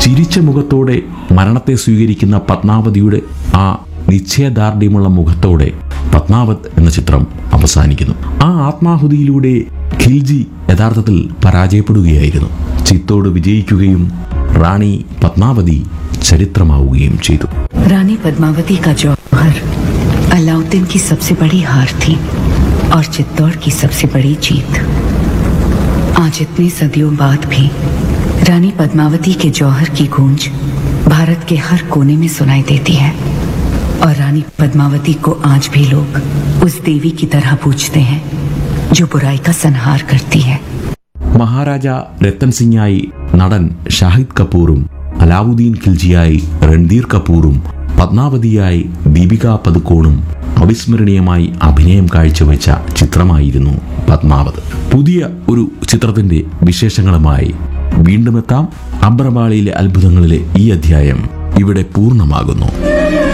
ചിരിച്ച മുഖത്തോടെ മരണത്തെ സ്വീകരിക്കുന്ന പത്മാവതിയുടെ ആ നിശ്ചയദാർഢ്യമുള്ള മുഖത്തോടെ പത്മാവത് എന്ന ചിത്രം അവസാനിക്കുന്നു ആ ആത്മാഹുതിയിലൂടെ ഖിൽജി യഥാർത്ഥത്തിൽ പരാജയപ്പെടുകയായിരുന്നു ചിത്തോട് വിജയിക്കുകയും റാണി പത്മാവതി ചരിത്രമാവുകയും ചെയ്തു रानी पद्मावती का जौहर अलाउद्दीन की सबसे बड़ी हार थी और चित्तौड़ की सबसे बड़ी जीत आज इतने सदियों बाद भी रानी पद्मावती के जौहर की गूंज भारत के हर कोने में सुनाई देती है और रानी पद्मावती को आज भी लोग उस देवी की तरह पूजते हैं जो बुराई का संहार करती है മഹാരാജ രത്തൻ സിംഗായി നടൻ ഷാഹിദ് കപൂറും അലാവുദ്ദീൻ ഖിൽജിയായി രൺധീർ കപൂറും പത്മാവതിയായി ദീപിക പതുക്കോണും അവിസ്മരണീയമായി അഭിനയം കാഴ്ചവെച്ച ചിത്രമായിരുന്നു പത്മാവത് പുതിയ ഒരു ചിത്രത്തിന്റെ വിശേഷങ്ങളുമായി വീണ്ടും എത്താം അബ്രപാളിയിലെ അത്ഭുതങ്ങളിലെ ഈ അധ്യായം ഇവിടെ പൂർണ്ണമാകുന്നു